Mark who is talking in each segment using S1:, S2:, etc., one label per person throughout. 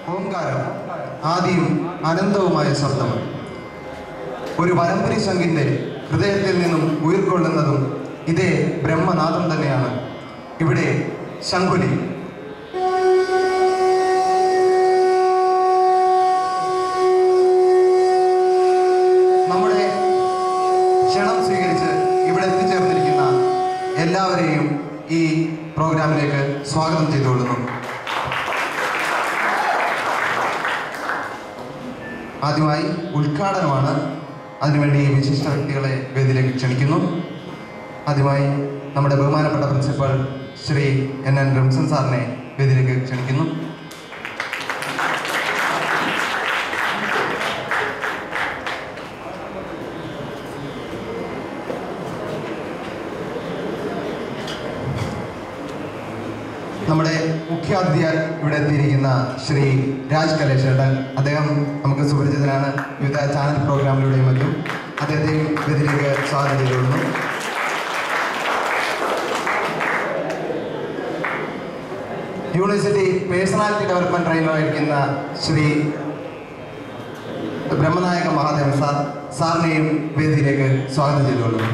S1: ഓംകാരം ആദിയും അനന്തവുമായ ശബ്ദം ഒരു വലംപുരി ശങ്കിന്റെ ഹൃദയത്തിൽ നിന്നും ഉയർക്കൊള്ളുന്നതും ഇതേ ബ്രഹ്മനാഥം തന്നെയാണ് ഇവിടെ ശങ്കുലി നമ്മുടെ ക്ഷണം സ്വീകരിച്ച് ഇവിടെ എത്തിച്ചേർന്നിരിക്കുന്ന എല്ലാവരെയും ഈ പ്രോഗ്രാമിലേക്ക് സ്വാഗതം ചെയ്തുകൊള്ളുന്നു ആദ്യമായി ഉദ്ഘാടനമാണ് അതിനുവേണ്ടി വിശിഷ്ട വ്യക്തികളെ വേദിയിലേക്ക് ക്ഷണിക്കുന്നു ആദ്യമായി നമ്മുടെ ബഹുമാനപ്പെട്ട principal Shri N N Ramsan സാറിനെ വേദിയിലേക്ക് ക്ഷണിക്കുന്നു നമ്മുടെ മുഖ്യാതിഥിയായി ഇവിടെ എത്തിയിരിക്കുന്ന ശ്രീ രാജ് കലേഷേട്ടൻ അദ്ദേഹം നമുക്ക് സുപരിചിതനാണ് വിവിധ ചാനൽ പ്രോഗ്രാമിലൂടെയും മറ്റും അദ്ദേഹത്തെയും ഇതിലേക്ക് സ്വാഗതം ചെയ്തുകൊള്ളുന്നു യൂണിവേഴ്സിറ്റി പേഴ്സണാലിറ്റി ഡെവലപ്മെന്റ് ട്രെയിനറായിരിക്കുന്ന ശ്രീ ബ്രഹ്മനായക മഹാദേവൻ സാർ സാറിനെയും വേദിയിലേക്ക് സ്വാഗതം ചെയ്തുകൊള്ളുന്നു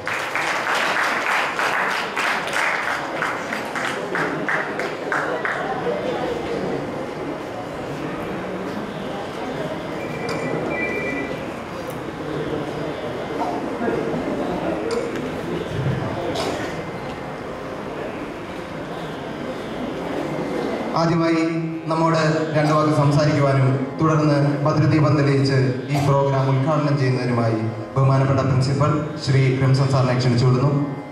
S1: ആദ്യമായി നമ്മോട് രണ്ടു വാക്ക് സംസാരിക്കുവാനും തുടർന്ന് ഭദ്രദീപം തെളിയിച്ച് ഈ പ്രോഗ്രാം ഉദ്ഘാടനം ചെയ്യുന്നതിനുമായി ബഹുമാനപ്പെട്ട പ്രിൻസിപ്പൽ ശ്രീ ക്രിംസൺ സാറിനെ ക്ഷണിച്ചുകൊള്ളുന്നു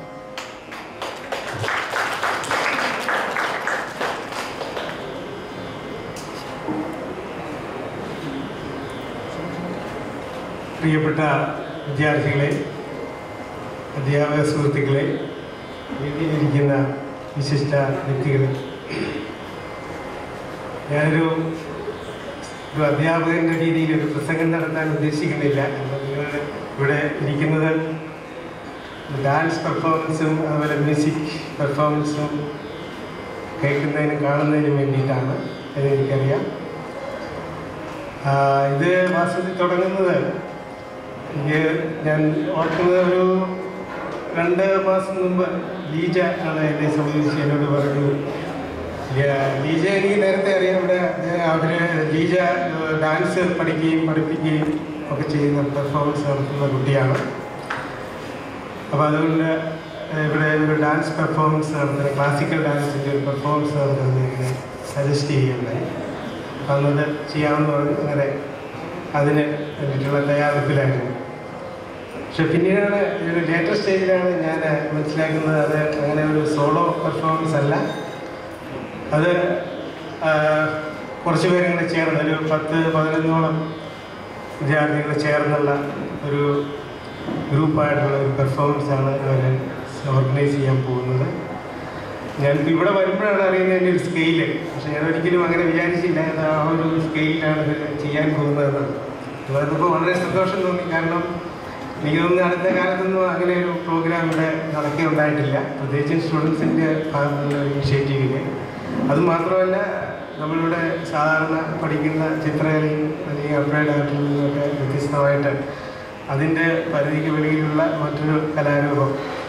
S2: പ്രിയപ്പെട്ട വിദ്യാർത്ഥികളെ അധ്യാപക സുഹൃത്തുക്കളെ വീട്ടിലിരിക്കുന്ന വിശിഷ്ട വ്യക്തികളെ ഞാനൊരു ഒരു അധ്യാപകൻ്റെ രീതിയിൽ ഒരു പ്രസംഗം നടത്താൻ ഉദ്ദേശിക്കുന്നില്ല കാരണം നിങ്ങൾ ഇവിടെ ഇരിക്കുന്നത് ഡാൻസ് പെർഫോമൻസും അതുപോലെ മ്യൂസിക് പെർഫോമൻസും കേൾക്കുന്നതിനും കാണുന്നതിനും വേണ്ടിയിട്ടാണ് എന്ന് എനിക്കറിയാം ആ, ഇത് വാസ്തവത്തിൽ തുടങ്ങുന്നത് എനിക്ക് ഞാൻ ഓർക്കുന്നത് ഒരു രണ്ട് മാസം മുമ്പ് ലീജ ആണ് എന്നെ സംബന്ധിച്ച് എന്നോട് പറഞ്ഞു "യ- ലീജ എനിക്ക് നേരത്തെ അറിയാം ഇവിടെ അവർ ലീജ ഏഹ്, ഡാൻസ് പഠിക്കുകയും പഠിപ്പിക്കുകയും ഒക്കെ ചെയ്യുന്ന പെർഫോമൻസ് നടത്തുന്ന കുട്ടിയാണ് അപ്പോൾ അതുകൊണ്ട് ഏഹ്, ഇവിടെ ഒരു ഡാൻസ് പെർഫോമൻസ് നടത്തുന്ന ക്ലാസിക്കൽ ഡാൻസിൻ്റെ ഒരു പെർഫോമൻസ് നടത്തുന്നതിന് സജസ്റ്റ് ചെയ്യുകയുണ്ടായി അപ്പം അത് ചെയ്യാമെന്ന് പറഞ്ഞു അങ്ങനെ അതിന് വേണ്ടിയിട്ടുള്ള തയ്യാറെടുപ്പിലായിരുന്നു പക്ഷെ പിന്നീടാണ് ഒരു ലേറ്റർ സ്റ്റേജിലാണ് ഞാൻ മനസ്സിലാക്കുന്നത് അത് അങ്ങനെ ഒരു സോളോ പെർഫോമൻസ് അല്ല അത് ആ, കുറച്ച് പേരും കൂടെ ചേർന്ന് ഒരു പത്ത് പതിനൊന്നോളം വിദ്യാർത്ഥികൾ ചേർന്നുള്ള ഒരു ഗ്രൂപ്പായിട്ടുള്ള ഒരു പെർഫോമൻസ് ആണ് അവർ ഓർഗനൈസ് ചെയ്യാൻ പോകുന്നത് ഞാൻ ഇവിടെ വരുമ്പോഴാണ് അറിയുന്നത് എൻ്റെ ഒരു സ്കെയില് പക്ഷെ ഞാൻ ഒരിക്കലും അങ്ങനെ വിചാരിച്ചില്ല അത് ആ ഒരു സ്കെയിലാണ് ഇത് ചെയ്യാൻ പോകുന്നതെന്ന് അതുകൊണ്ട് വളരെ സന്തോഷം തോന്നി കാരണം എനിക്ക് തോന്നുന്നു അടുത്ത കാലത്തൊന്നും അങ്ങനെ ഒരു പ്രോഗ്രാം ഇവിടെ നടക്കുകയുണ്ടായിട്ടില്ല പ്രത്യേകിച്ചും സ്റ്റുഡൻസിൻ്റെ ഭാഗത്തുള്ള ഇനിഷ്യേറ്റീവിൽ അത് മാത്രമല്ല നമ്മളിവിടെ സാധാരണ പഠിക്കുന്ന ചിത്രകലയും അല്ലെങ്കിൽ അപ്ലൈഡ് ആർട്ടിൽ നിന്നൊക്കെ വ്യത്യസ്തമായിട്ട് അതിൻ്റെ പരിധിക്ക് വെളിയിലുള്ള മറ്റൊരു കലാരൂപം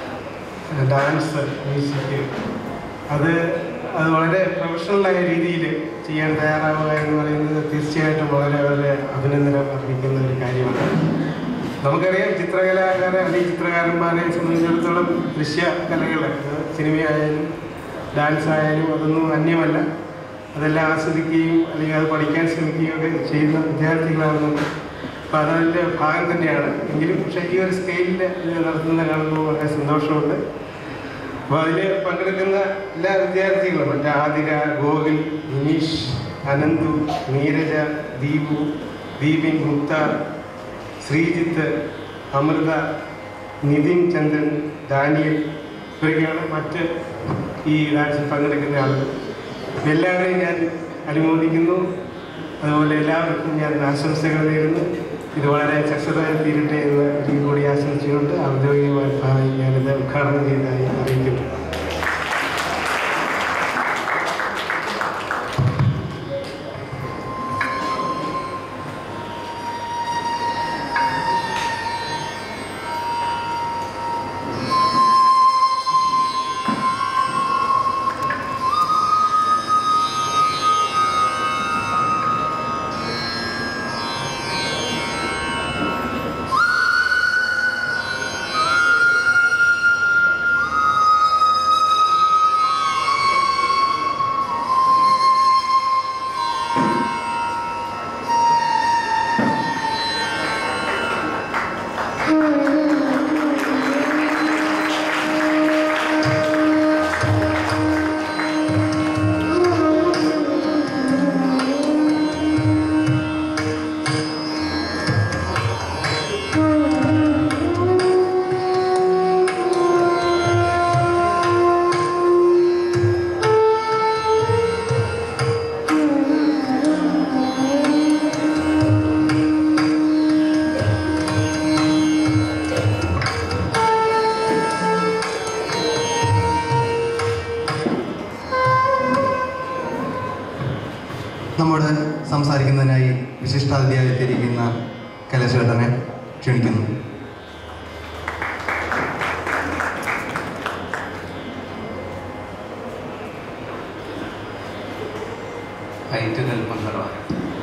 S2: ഡാൻസ് മ്യൂസിക് അത് അത് വളരെ പ്രൊഫഷണലായ രീതിയിൽ ചെയ്യാൻ തയ്യാറാവുക എന്ന് പറയുന്നത് തീർച്ചയായിട്ടും വളരെ വളരെ അഭിനന്ദനം അർഹിക്കുന്ന ഒരു കാര്യമാണ് നമുക്കറിയാം ചിത്രകലാകാരെ അല്ലെങ്കിൽ ചിത്രകാരന്മാരെ സംബന്ധിച്ചിടത്തോളം ദൃശ്യകലകൾ സിനിമയായാലും ഡാൻസ് ആയാലും അതൊന്നും അന്യമല്ല അതെല്ലാം ആസ്വദിക്കുകയും അല്ലെങ്കിൽ അത് പഠിക്കാൻ ശ്രമിക്കുകയും ഒക്കെ ചെയ്യുന്ന വിദ്യാർത്ഥികളാണ് നമ്മൾ അപ്പോൾ അതതിൻ്റെ ഭാഗം തന്നെയാണ് എങ്കിലും പക്ഷേ ഈ ഒരു സ്കെയിലിൽ ഇത് നടത്തുന്ന കാണുമ്പോൾ വളരെ സന്തോഷമുണ്ട് അപ്പോൾ അതിൽ പങ്കെടുക്കുന്ന എല്ലാ വിദ്യാർത്ഥികളും മറ്റേ ആതിര ഗോകുൽ വിനീഷ് അനന്തു നീരജ ദീപു ദീപിൻ മുക്താർ ശ്രീജിത്ത് അമൃത നിതിൻ ചന്ദ്രൻ ദാനിയൽ ഇവരൊക്കെയാണ് മറ്റ് ഈ ഡാൻസിൽ പങ്കെടുക്കുന്ന ആളുകൾ എല്ലാവരെയും ഞാൻ അനുമോദിക്കുന്നു അതുപോലെ എല്ലാവർക്കും ഞാൻ ആശംസകൾ നേരുന്നു ഇത് വളരെ സക്സസ്ഫുള്ളായി തീരട്ടെ എന്ന് ഒരിക്കൽ കൂടി ആശംസിച്ചുകൊണ്ട് ഔദ്യോഗികമായ ഭാഗം ഞാനിത് ഉദ്ഘാടനം ചെയ്തതായി അറിയിക്കുന്നു
S1: നമ്മോട് സംസാരിക്കുന്നതിനായി വിശിഷ്ടാതിഥിയായി എത്തിയിരിക്കുന്ന കലശേട്ടനെ ക്ഷണിക്കുന്നു
S3: ഹൈറ്റ് നെൽപ്പന്തളമാണ്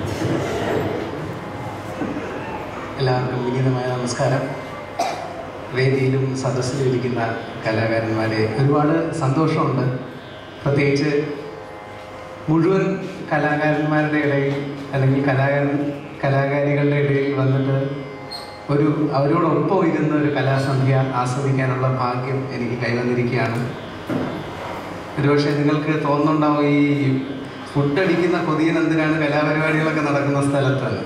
S3: എല്ലാവർക്കും വിനീതമായ നമസ്കാരം വേദിയിലും സദസ്സിലും ഇരിക്കുന്ന കലാകാരന്മാരെ ഒരുപാട് സന്തോഷമുണ്ട് പ്രത്യേകിച്ച് മുഴുവൻ കലാകാരന്മാരുടെ ഇടയിൽ അല്ലെങ്കിൽ കലാകാരൻ കലാകാരികളുടെ ഇടയിൽ വന്നിട്ട് ഒരു അവരോടൊപ്പം ഇരുന്ന ഒരു കലാസന്ധ്യ ആസ്വദിക്കാനുള്ള ഭാഗ്യം എനിക്ക് കൈവന്നിരിക്കുകയാണ് ഒരുപക്ഷെ നിങ്ങൾക്ക് തോന്നുന്നുണ്ടാവും ഈ ഫുഡ് അടിക്കുന്ന കൊതിയൻ എന്തിനാണ് കലാപരിപാടികളൊക്കെ നടക്കുന്ന സ്ഥലത്താണ്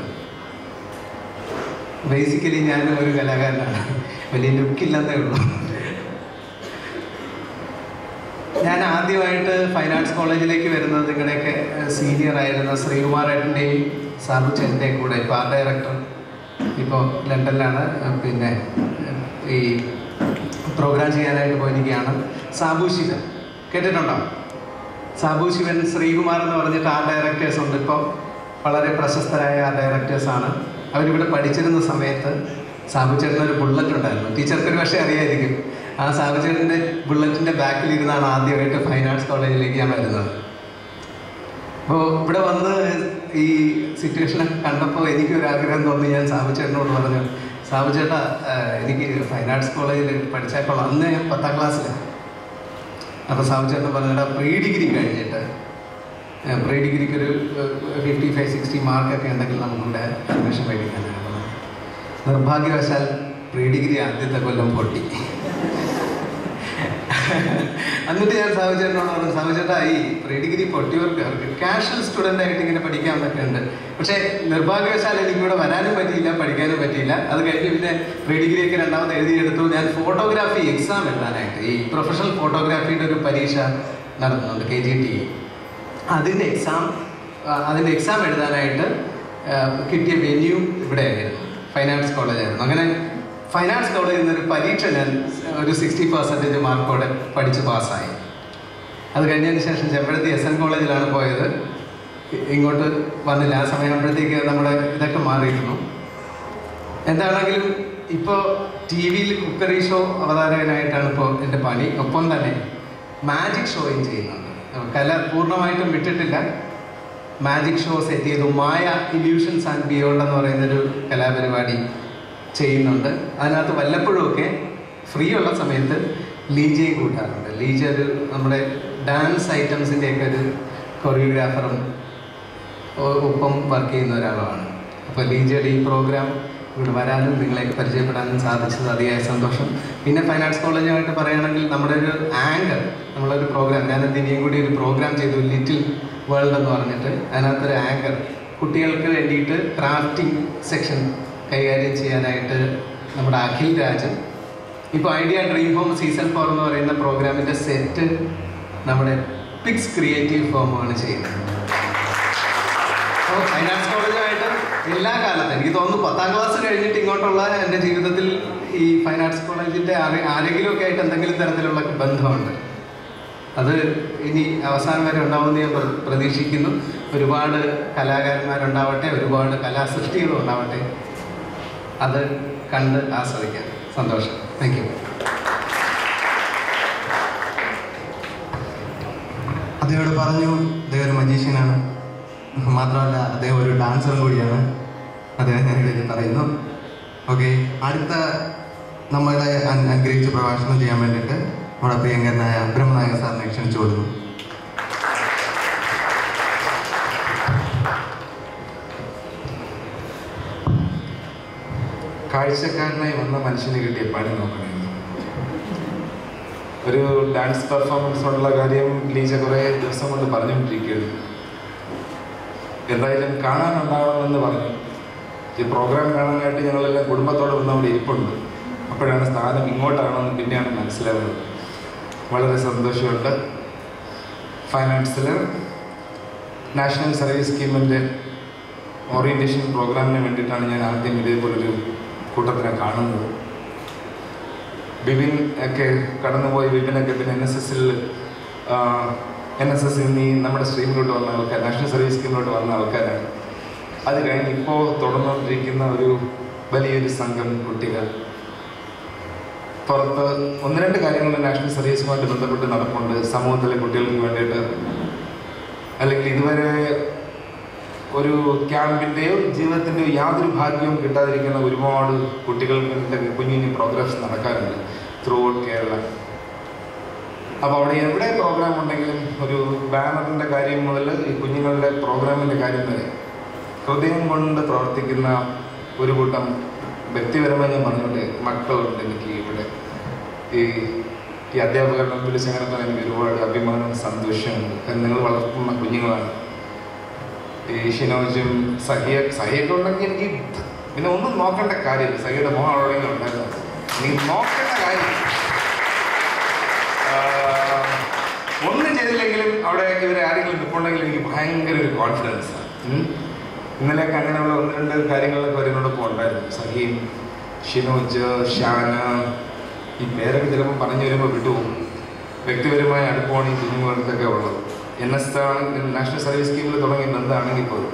S3: ബേസിക്കലി ഞാനും ഒരു കലാകാരനാണ് വലിയ ലുക്കില്ലെന്നേ ഉള്ളൂ ഞാൻ ആദ്യമായിട്ട് ഫൈൻ ആർട്സ് കോളേജിലേക്ക് വരുന്നത് നിങ്ങളുടെയൊക്കെ സീനിയർ ആയിരുന്ന ശ്രീകുമാരേട്ടൻ്റെയും സാബുച്ചേട്ടൻ്റെയും കൂടെ ഇപ്പോൾ ആർട്ട് ഡയറക്ടർ ഇപ്പോൾ ലണ്ടനിലാണ് പിന്നെ ഈ പ്രോഗ്രാം ചെയ്യാനായിട്ട് പോയിരിക്കുകയാണ് സാബു ശിവൻ കേട്ടിട്ടുണ്ടോ സാബു ശിവൻ ശ്രീകുമാർ എന്ന് പറഞ്ഞിട്ട് ആർട്ട് ഡയറക്ടേഴ്സ് ഉണ്ട് ഇപ്പോൾ വളരെ പ്രശസ്തരായ ആർട്ട് ഡയറക്ടേഴ്സാണ് അവരിവിടെ പഠിച്ചിരുന്ന സമയത്ത് സാബു ചേട്ടന് ഒരു ബുള്ളറ്റ് ഉണ്ടായിരുന്നു ടീച്ചർക്ക് ഒരു പക്ഷേ അറിയായിരിക്കും ആ സാബു ചേട്ടൻ്റെ ബുള്ളറ്റിൻ്റെ ബാക്കിൽ ഇരുന്നാണ് ആദ്യമായിട്ട് ഫൈൻ ആർട്സ് കോളേജിലേക്ക് ഞാൻ വരുന്നത് അപ്പോൾ ഇവിടെ വന്ന് ഈ സിറ്റുവേഷനൊക്കെ കണ്ടപ്പോൾ എനിക്കൊരു ആഗ്രഹം തോന്നി ഞാൻ സാബു ചേട്ടനോട് പറഞ്ഞു സാബു ചേട്ടാ ആഹ് എനിക്ക് ഫൈൻ ആർട്സ് കോളേജിൽ പഠിച്ചാൽ കൊള്ളാം അന്ന് ഞാൻ പത്താം ക്ലാസ്സിലാണ് അപ്പോൾ സാബു ചേട്ടൻ പറഞ്ഞിട്ട് പ്രീ ഡിഗ്രി കഴിഞ്ഞിട്ട് പ്രീ ഡിഗ്രിക്ക് ഒരു ഫിഫ്റ്റി ഫൈവ് സിക്സ്റ്റി മാർക്കൊക്കെ ഉണ്ടെങ്കിൽ നമുക്കിവിടെ അഡ്മിഷൻ മേടിക്കാനാണ് പറഞ്ഞത് നിർഭാഗ്യവശാൽ പ്രീ ഡിഗ്രി ആദ്യത്തെ കൊല്ലം പൊട്ടി എന്നിട്ട് ഞാൻ സാഹചര്യനോട് പറഞ്ഞു സാഹചര്യ ഈ പ്രീ ഡിഗ്രി പൊട്ടിയവർക്ക് അവർക്ക് കാഷ്വൽ സ്റ്റുഡൻ്റ് ആയിട്ട് ഇങ്ങനെ പഠിക്കാൻ പറ്റുന്നുണ്ട് പക്ഷേ നിർഭാഗ്യവശാൽ എനിക്ക് ഇവിടെ വരാനും പറ്റിയില്ല പഠിക്കാനും പറ്റിയില്ല അത് കഴിഞ്ഞ് പിന്നെ പ്രീ ഡിഗ്രി ഒക്കെ രണ്ടാമത് എഴുതിയെടുത്തു ഞാൻ ഫോട്ടോഗ്രാഫി എക്സാം എഴുതാനായിട്ട് ഈ പ്രൊഫഷണൽ ഫോട്ടോഗ്രാഫിയുടെ ഒരു പരീക്ഷ നടത്തുന്നുണ്ട് കെ ജി ടി അതിൻ്റെ എക്സാം അതിൻ്റെ എക്സാം എഴുതാനായിട്ട് ആ, കിട്ടിയ വെന്യൂ ഇവിടെയായിരുന്നു ഫൈൻ ആർട്സ് കോളേജായിരുന്നു അങ്ങനെ ഫൈൻ ആർട്സ് കോളേജിൽ നിന്നൊരു പരീക്ഷ ഞാൻ ഒരു സിക്സ്റ്റി പെർസെൻറ്റേജ് മാർക്കോടെ പഠിച്ച് പാസ്സായി അത് കഴിഞ്ഞതിന് ശേഷം ചെമ്പഴത്തി എസ് എൻ കോളേജിലാണ് പോയത് ഇ- ഇങ്ങോട്ട് വന്നില്ല ആ സമയമാകുമ്പോഴത്തേക്ക് നമ്മുടെ ഇതൊക്കെ മാറിയിരുന്നു എന്താണെങ്കിലും ഇപ്പോൾ ടി വിയിൽ കുക്കറി ഷോ അവതാരകനായിട്ടാണ് ഇപ്പോൾ എൻ്റെ പണി ഒപ്പം തന്നെ മാജിക് ഷോയും ചെയ്യുന്നുണ്ട് കല പൂർണ്ണമായിട്ടും വിട്ടിട്ടില്ല മാജിക് ഷോ സെറ്റ് ചെയ്തു മായ ഇല്യൂഷൻസ് ആൻഡ് ബിയോണ്ട് എന്ന് പറയുന്നൊരു കലാപരിപാടി ചെയ്യുന്നുണ്ട് അതിനകത്ത് വല്ലപ്പോഴുമൊക്കെ ഫ്രീ ഉള്ള സമയത്ത് ലീജയും കൂട്ടാറുണ്ട് ലീജ ഒരു നമ്മുടെ ഡാൻസ് ഐറ്റംസിൻ്റെയൊക്കെ ഒരു കൊറിയോഗ്രാഫറും ഒ- ഒപ്പം വർക്ക് ചെയ്യുന്ന ഒരാളുമാണ് അപ്പോൾ ലീജയുടെ ഈ പ്രോഗ്രാം ഇവിടെ വരാനും നിങ്ങളെ പരിചയപ്പെടാനും സാധിച്ചത് അതിയായ സന്തോഷം പിന്നെ ഫൈൻ ആർട്സ് കോളേജുമായിട്ട് പറയുകയാണെങ്കിൽ നമ്മുടെ ഒരു ആങ്കർ നമ്മളൊരു പ്രോഗ്രാം ഞാൻ ഇനിയും കൂടി ഒരു പ്രോഗ്രാം ചെയ്തു ലിറ്റിൽ വേൾഡ് എന്ന് പറഞ്ഞിട്ട് അതിനകത്തൊരു ആങ്കർ കുട്ടികൾക്ക് വേണ്ടിയിട്ട് ക്രാഫ്റ്റിംഗ് സെക്ഷൻ കൈകാര്യം ചെയ്യാനായിട്ട് നമ്മുടെ അഖിൽ രാജൻ ഇപ്പോൾ Idea dream home season four എന്ന് പറയുന്ന പ്രോഗ്രാമിൻ്റെ സെറ്റ് നമ്മുടെ പിക്സ് ക്രിയേറ്റീവ് ഫോമാണ് ചെയ്യുന്നത് അപ്പോൾ ഫൈൻ ആർട്സ് കോളേജുമായിട്ട് എല്ലാ കാലത്തും എനിക്ക് തോന്നുന്നു പത്താം ക്ലാസ് കഴിഞ്ഞിട്ട് ഇങ്ങോട്ടുള്ള എൻ്റെ ജീവിതത്തിൽ ഈ ഫൈൻ ആർട്സ് കോളേജിൻ്റെ ആരെ ആരെങ്കിലുമൊക്കെ ആയിട്ട് എന്തെങ്കിലും തരത്തിലുള്ള ബന്ധമുണ്ട് അത് ഇനി അവസാനം വരെ ഉണ്ടാവുമെന്ന് ഞാൻ പ്ര- പ്രതീക്ഷിക്കുന്നു ഒരുപാട് കലാകാരന്മാരുണ്ടാവട്ടെ ഒരുപാട് കലാസൃഷ്ടികളും ഉണ്ടാവട്ടെ അത് കണ്ട് ആസ്വദിക്കാം സന്തോഷം താങ്ക് യു
S1: അദ്ദേഹത്തോട് പറഞ്ഞു അദ്ദേഹം ഒരു മജീഷ്യനാണ് മാത്രമല്ല അദ്ദേഹം ഒരു ഡാൻസറും കൂടിയാണ് അദ്ദേഹം ഞാൻ ഇവിടെ പറയുന്നു ഓക്കെ അടുത്ത നമ്മളെ അൻ- അനുഗ്രഹിച്ച് പ്രഭാഷണം ചെയ്യാൻ വേണ്ടിയിട്ട് നമ്മുടെ പ്രിയങ്കരനായ ബ്രഹ്മനായക സാറിനെ ക്ഷണിച്ചു കൊടുക്കുന്നു
S4: കാഴ്ചക്കാരനായി വന്ന മനുഷ്യന് കിട്ടിയ പണി നോക്കണേ ഒരു ഡാൻസ് പെർഫോമൻസിനോടുള്ള കാര്യം ലീജ കുറേ ദിവസം കൊണ്ട് പറഞ്ഞുകൊണ്ടിരിക്കുകയാണ് എന്തായാലും കാണാനുണ്ടാവണമെന്ന് പറഞ്ഞു ഈ പ്രോഗ്രാം കാണാനായിട്ട് ഞങ്ങളെല്ലാം കുടുംബത്തോടെ വന്ന് അവിടെ ഇരിപ്പുണ്ട് അപ്പോഴാണ് സ്ഥാനം ഇങ്ങോട്ടാണെന്ന് പിന്നെയാണ് മനസ്സിലാവുന്നത് വളരെ സന്തോഷമുണ്ട് ഫൈനാൻസിൽ നാഷണൽ സർവീസ് സ്കീമിൻ്റെ ഓറിയൻറ്റേഷൻ പ്രോഗ്രാമിന് വേണ്ടിയിട്ടാണ് ഞാൻ ആദ്യം ഇതേപോലൊരു കൂട്ടത്തിനെ കാണുന്നത് ബിബിൻ ഒക്കെ കടന്നുപോയി ബിബിനൊക്കെ പിന്നെ എൻ എസ് എസിൽ എൻ എസ് എസ് എന്നീ നമ്മുടെ സ്ട്രീമിലോട്ട് വന്ന ആൾക്കാർ നാഷണൽ സർവീസ് സ്കീമിലോട്ട് വന്ന ആൾക്കാരാണ് അത് കഴിഞ്ഞ് ഇപ്പോൾ തുടർന്നുകൊണ്ടിരിക്കുന്ന ഒരു വലിയൊരു സംഘം കുട്ടികൾ പുറത്ത് ഒന്ന് രണ്ട് കാര്യങ്ങൾ നാഷണൽ സർവീസുമായിട്ട് ബന്ധപ്പെട്ട് നടപ്പുണ്ട് സമൂഹത്തിലെ കുട്ടികൾക്ക് വേണ്ടിയിട്ട് അല്ലെങ്കിൽ ഇതുവരെ ഒരു ക്യാമ്പിൻ്റെയോ ജീവിതത്തിൻ്റെയോ യാതൊരു ഭാഗ്യവും കിട്ടാതിരിക്കുന്ന ഒരുപാട് കുട്ടികൾക്ക് വേണ്ടി കുഞ്ഞു കുഞ്ഞു പ്രോഗ്രാംസ് നടക്കാറുണ്ട് ത്രൂ ഔട്ട് കേരള അപ്പോൾ അവിടെ എവിടെ പ്രോഗ്രാം ഉണ്ടെങ്കിലും ഒരു ബാനറിൻ്റെ കാര്യം മുതൽ ഈ കുഞ്ഞുങ്ങളുടെ പ്രോഗ്രാമിൻ്റെ കാര്യം വരെ ഹൃദയം കൊണ്ട് പ്രവർത്തിക്കുന്ന ഒരു കൂട്ടം വ്യക്തിപരമായി ഞാൻ പറഞ്ഞോട്ടെ മക്കളുണ്ട് എനിക്ക് ഇവിടെ ഈ ഈ അധ്യാപകരുടെ വിളിച്ച് അങ്ങനെ പറയാൻ എനിക്ക് ഒരുപാട് അഭിമാനവും സന്തോഷമുണ്ട് കാരണം നിങ്ങൾ വളർത്തുന്ന കുഞ്ഞുങ്ങളാണ് ഈ ഷിനോജും സഹിയ സഹിയൊക്കെ ഉണ്ടെങ്കിൽ എനിക്ക് പിന്നെ ഒന്നും നോക്കേണ്ട കാര്യമില്ല സഹിയുടെ മോഹം അവിടെ ഉണ്ടായിരുന്നു എനിക്ക് നോക്കേണ്ട കാര്യമില്ല ആഹ് ഒന്നും ചെയ്തില്ലെങ്കിലും അവിടെ ഇവരെ ആരെങ്കിലും നിൽപ്പുണ്ടെങ്കിൽ എനിക്ക് ഭയങ്കര ഒരു കോൺഫിഡൻസ് ഇന്നലെയൊക്കെ അങ്ങനെയുള്ള ഒന്ന് രണ്ട് കാര്യങ്ങളിലൊക്കെ അവരെന്നോടൊപ്പം ഉണ്ടായിരുന്നു സഹീം ഷിനോജ് ഷാന ഈ പേരൊക്കെ ചിലപ്പോൾ പറഞ്ഞു വരുമ്പോൾ വിട്ടുപോകും വ്യക്തിപരമായ അടുപ്പമാണ് ഈ കുഞ്ഞുങ്ങൾക്കൊക്കെ ഉള്ളത് എൻ എസ് ആണ് നാഷണൽ സർവീസ് സ്കീമിൽ തുടങ്ങിയ ബന്ധമാണെങ്കിൽ പോലും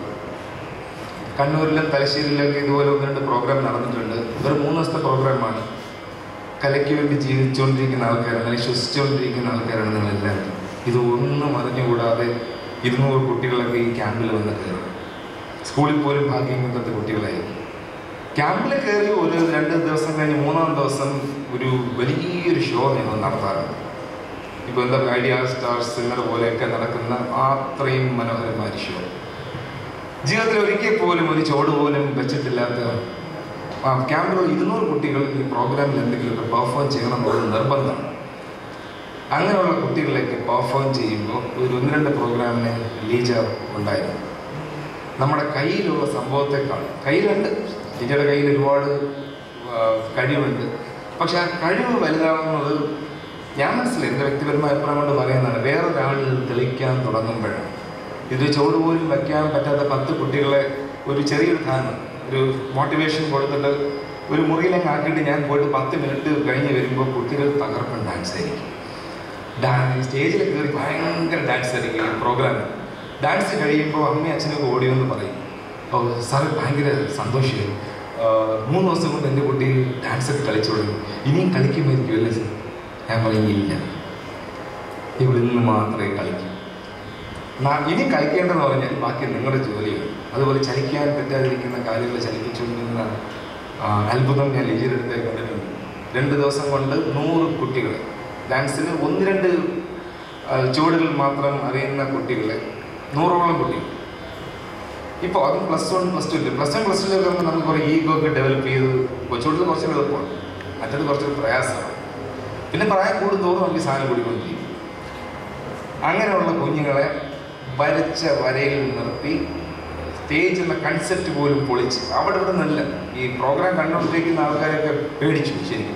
S4: കണ്ണൂരിലും തലശ്ശേരിയിലൊക്കെ ഇതുപോലെ ഒന്ന് രണ്ട് പ്രോഗ്രാം നടന്നിട്ടുണ്ട് ഒരു മൂന്ന് ദിവസത്തെ പ്രോഗ്രാമാണ് കലയ്ക്ക് വേണ്ടി ജീവിച്ചുകൊണ്ടിരിക്കുന്ന ആൾക്കാരാണ് അല്ലെങ്കിൽ ശ്വസിച്ചുകൊണ്ടിരിക്കുന്ന ആൾക്കാരാണ് നിങ്ങളെല്ലാവരും ഇത് ഒന്നും അറിഞ്ഞുകൂടാതെ ഇരുന്നൂറ് കുട്ടികളൊക്കെ ഈ ക്യാമ്പിൽ വന്ന് കയറും സ്കൂളിൽ പോലും ഭാഗ്യം കിട്ടാത്ത കുട്ടികളായിരിക്കും ക്യാമ്പിൽ കയറി ഒരു രണ്ട് ദിവസം കഴിഞ്ഞ് മൂന്നാം ദിവസം ഒരു വലിയൊരു ഷോ ഞങ്ങൾ നടത്താറുണ്ട് ഇപ്പോൾ എന്താ ഐഡിയ സ്റ്റാർ സിംഗർ പോലെയൊക്കെ നടക്കുന്ന അത്രയും മനോഹരമായ ഒരു ഷോ ജീവിതത്തിൽ ഒരിക്കൽ പോലും ഒരു ചോട് പോലും വെച്ചിട്ടില്ലാത്ത ആ ക്യാമ്പിൽ ഇരുന്നൂറ് കുട്ടികൾ ഈ പ്രോഗ്രാമിൽ എന്തെങ്കിലുമൊക്കെ പെർഫോം ചെയ്യണം എന്നുള്ളത് നിർബന്ധമാണ് അങ്ങനെയുള്ള കുട്ടികളിലേക്ക് പെർഫോം ചെയ്യുമ്പോൾ ഒരു ഒന്ന് രണ്ട് പ്രോഗ്രാമിന് ലീജ ഉണ്ടായിരുന്നു നമ്മുടെ കയ്യിലുള്ള സംഭവത്തെക്കാൾ കയ്യിലുണ്ട് ലീജയുടെ കയ്യിൽ ഒരുപാട് ആ, കഴിവുണ്ട് പക്ഷെ ആ കഴിവ് വലുതാവുന്നത് ഞാൻ മനസ്സിലായി എൻ്റെ വ്യക്തിപരമായ അഭിപ്രായം കൊണ്ട് പറയുന്നതാണ് വേറൊരാളിൽ തെളിയിക്കാൻ തുടങ്ങുമ്പോഴാണ് ഇത് ചോട് പോലും വയ്ക്കാൻ പറ്റാത്ത പത്ത് കുട്ടികളെ ഒരു ചെറിയൊരു ധാരണ ഒരു മോട്ടിവേഷൻ കൊടുത്തിട്ട് ഒരു മുറിയിലങ്ങ് ആക്കിയിട്ട് ഞാൻ പോയിട്ട് പത്ത് മിനിറ്റ് കഴിഞ്ഞ് വരുമ്പോൾ കുട്ടികൾ തകർപ്പൻ ഡാൻസ് ആയിരിക്കും ഡാൻസ് സ്റ്റേജിൽ കയറി ഭയങ്കര ഡാൻസ് ആയിരിക്കും ഈ പ്രോഗ്രാം ഡാൻസ് കഴിയുമ്പോൾ അമ്മയും അച്ഛനൊക്കെ ഓടിയെന്ന് പറയും ഓ സാറ് ഭയങ്കര സന്തോഷമായി മൂന്ന് ദിവസം കൊണ്ട് എൻ്റെ കുട്ടി ഡാൻസ് ഒക്കെ കളിച്ചു തുടങ്ങി ഇനിയും കളിക്കുമായിരിക്കും അല്ലേ സാർ ഞാൻ പറയും ഇല്ല ഇവിടെ നിന്ന് മാത്രമേ കളിക്കൂ നാ- ഇനി കളിക്കേണ്ടതെന്ന് പറഞ്ഞാൽ ബാക്കി നിങ്ങളുടെ ജോലിയാണ് അതുപോലെ ചലിക്കാൻ പറ്റാതിരിക്കുന്ന കാര്യങ്ങൾ ചലിപ്പിച്ചുകൊണ്ടിരുന്ന ആ, അത്ഭുതം ഞാൻ ലിജിയുടെ കണ്ടിട്ടുണ്ട് രണ്ട് ദിവസം കൊണ്ട് നൂറ് കുട്ടികൾ ഡാൻസിന് ഒന്ന് രണ്ട് ആ, ചുവടുകൾ മാത്രം അറിയുന്ന കുട്ടികളെ നൂറോളം കുട്ടികൾ ഇപ്പോൾ അതും പ്ലസ് വൺ പ്ലസ് ടു ഇല്ല പ്ലസ് വൺ പ്ലസ് ടു ഒക്കെ നമുക്ക് കുറേ ഈഗോ ഒക്കെ ഡെവലപ്പ് ചെയ്ത് കൊച്ചുകുട്ടികൾ കുറച്ച് എളുപ്പമാണ് മറ്റത് കുറച്ചൊരു പ്രയാസമാണ് പിന്നെ പ്രായം കൂടുന്തോറും നമുക്ക് സാധനം കൂടിക്കൊണ്ടിരിക്കും അങ്ങനെയുള്ള കുഞ്ഞുങ്ങളെ വരച്ച വരയിൽ നിർത്തി സ്റ്റേജ് എന്ന കൺസെപ്റ്റ് പോലും പൊളിച്ച് അവിടെ ഇവിടെ നിന്നല്ല ഈ പ്രോഗ്രാം കണ്ടുകൊണ്ടിരിക്കുന്ന ആൾക്കാരൊക്കെ പേടിച്ചു ശരിക്കും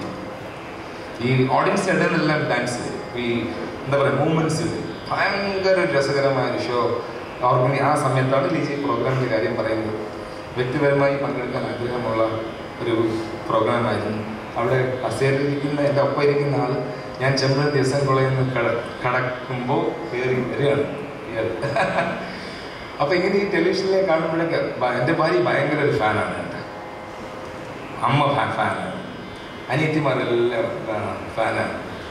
S4: ഈ ഓഡിയൻസ് ഇടയിൽ നിന്നെല്ലാം ഡാൻസ് ഈ എന്താ പറയുക മൂവ്മെൻറ്റ്സ് ഭയങ്കര രസകരമായ ഒരു ഷോ ഓർഗനൈ ആ സമയത്താണ് ലിജി പ്രോഗ്രാമിൻ്റെ കാര്യം പറയുന്നത് വ്യക്തിപരമായി പങ്കെടുക്കാൻ ആഗ്രഹമുള്ള ഒരു പ്രോഗ്രാമായിരുന്നു അവിടെ അസേരിരിക്കുന്ന എൻ്റെ ഒപ്പം ഇരിക്കുന്ന ആൾ ഞാൻ ചെമ്പൻ ദിവസം കോളേജിൽ നിന്ന് കട കടക്കുമ്പോൾ കയറി വരികയാണ് ഇയാൾ അപ്പോൾ ഇങ്ങനെ ഈ ടെലിവിഷനിലെ കാണുമ്പോഴൊക്കെ ഭ- എൻ്റെ ഭാര്യ ഭയങ്കര ഒരു ഫാനാണ് എൻ്റെ അമ്മ ഫാൻ ഫാനാണ് അനിയത്തിമാരെല്ലാം ആ, ഫാനാണ്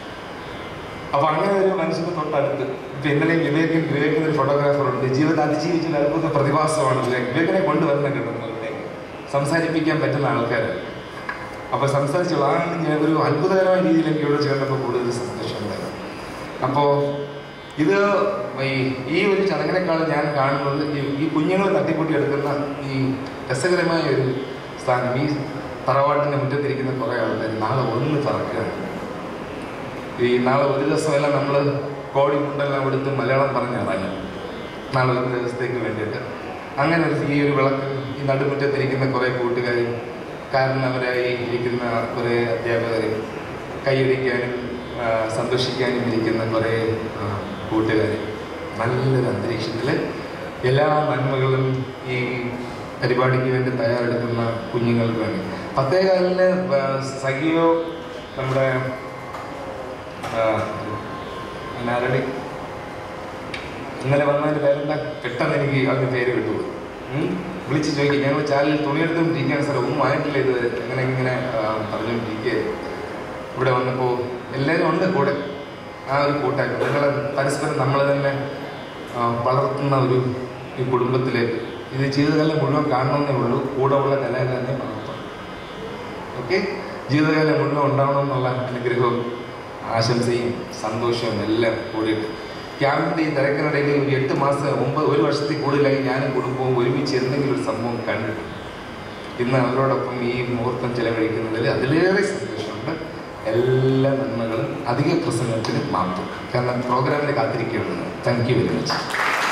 S4: അപ്പൊ അങ്ങനെ ഒരു മനുഷ്യന്റെ തൊട്ടടുത്ത് ഇപ്പൊ ഇന്നലെ വിവേകൻ വിവേകിന് ഒരു ഫോട്ടോഗ്രാഫർ ഉണ്ട് ജീവിതം അതിജീവിച്ച ഒരു അത്ഭുത പ്രതിഭാസമാണ് വിവേക് വിവേകിനെ കൊണ്ടുവരുന്ന കിട്ടുന്നത് സംസാരിപ്പിക്കാൻ പറ്റുന്ന ആൾക്കാർ അപ്പൊ സംസാരിച്ചോളൂ ആ ഞാൻ ഒരു അത്ഭുതകരമായ രീതിയിൽ എനിക്ക് ഇവിടെ ചേർന്നപ്പോൾ കൂടുതൽ സന്തോഷം ഉണ്ടായിരുന്നു അപ്പോൾ ഇത് ഈ ഈ ഒരു ചടങ്ങിനേക്കാളും ഞാൻ കാണുന്നത് ഈ ഈ കുഞ്ഞുങ്ങൾ തട്ടിക്കൂട്ടി എടുക്കുന്ന ഈ രസകരമായ ഒരു സ്ഥാനം ഈ തറവാട്ടിൻ്റെ മുറ്റത്തിരിക്കുന്ന കുറേ ആൾക്കാർ നാളെ ഒന്ന് പറക്കുകയാണ് ഈ നാളെ ഒരു ദിവസമെല്ലാം നമ്മൾ കോടി മുണ്ടെല്ലാം എടുത്ത് മലയാളം പറഞ്ഞ് ഇറങ്ങും നാളെ ഒരു ദിവസത്തേക്ക് വേണ്ടിയിട്ട് അങ്ങനെ ഒരു ഈ ഒരു വിളക്ക് ഈ നടുമുറ്റത്തിരിക്കുന്ന കുറേ കൂട്ടുകാരും കാരണവരായി ഇരിക്കുന്ന കുറേ അധ്യാപകരും കൈയടിക്കാനും ആ, സന്തോഷിക്കാനും ഇരിക്കുന്ന കുറേ ആ, കൂട്ടുകാർ നല്ലൊരു അന്തരീക്ഷത്തിൽ എല്ലാ നന്മകളും ഈ പരിപാടിക്ക് വേണ്ടി തയ്യാറെടുക്കുന്ന കുഞ്ഞുങ്ങൾക്ക് വേണ്ടി പത്തേകാലിന് സഖിയോ നമ്മുടെ ആ, നാരടി ഇന്നലെ വന്നതിൻ്റെ പേരെന്താ പെട്ടെന്ന് എനിക്ക് അതിൻ്റെ പേര് കിട്ടുള്ളൂ വിളിച്ച് ചോദിക്കും ഞങ്ങൾ ചാലിൽ തുണിയെടുത്തുകൊണ്ടിരിക്കുകയാണ് സാർ ഒന്നും ആയിട്ടില്ല ഇത് എങ്ങനെ ഇങ്ങനെ ആ, പറഞ്ഞുകൊണ്ടിരിക്കുക ഇവിടെ വന്നപ്പോൾ എല്ലാവരും ഉണ്ട് കൂടെ ആ ഒരു കൂട്ടായ്മ നിങ്ങൾ പരസ്പരം നമ്മൾ തന്നെ ആ, വളർത്തുന്ന ഒരു ഈ കുടുംബത്തിൽ ഇത് ജീവിതകാലം മുഴുവൻ കാണണമെന്നേ ഉള്ളൂ കൂടെ ഉള്ള കലാകാരനെ വളർത്തണം ഓക്കെ ജീവിതകാലം മുഴുവൻ ഉണ്ടാവണം എന്നുള്ള അനുഗ്രഹവും ആശംസയും സന്തോഷവും എല്ലാം കൂടിയിട്ട് ക്യാമ്പിൻ്റെ ഈ തിരക്കിനിടയിൽ ഒരു എട്ട് മാസം മുമ്പ് ഒരു വർഷത്തിൽ കൂടുതലായി ഞാനും കുടുംബവും ഒരുമിച്ച് എന്തെങ്കിലും ഒരു സംഭവം കണ്ടിട്ടുണ്ട് ഇന്ന് അവരോടൊപ്പം ഈ മുഹൂർത്തം ചെലവഴിക്കുന്നതിൽ അതിലേറെ സന്തോഷമുണ്ട് എല്ലാ നന്മകളും അധിക പ്രസംഗത്തിന് മാറ്റും കാരണം പ്രോഗ്രാമിൽ കാത്തിരിക്കുകയാണ് താങ്ക് യു വെരി മച്ച്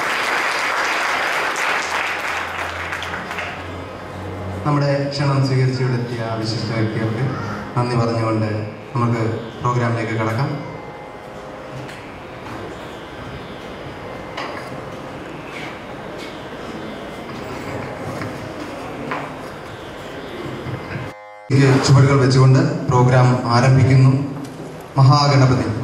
S1: നമ്മുടെ ക്ഷണം സ്വീകരിച്ച് ഇവിടെ എത്തിയ വിശിഷ്ട വ്യക്തികൾക്ക് നന്ദി പറഞ്ഞുകൊണ്ട് നമുക്ക് പ്രോഗ്രാമിലേക്ക് കടക്കാം ചുവടുകൾ വെച്ചുകൊണ്ട് പ്രോഗ്രാം ആരംഭിക്കുന്നു മഹാഗണപതി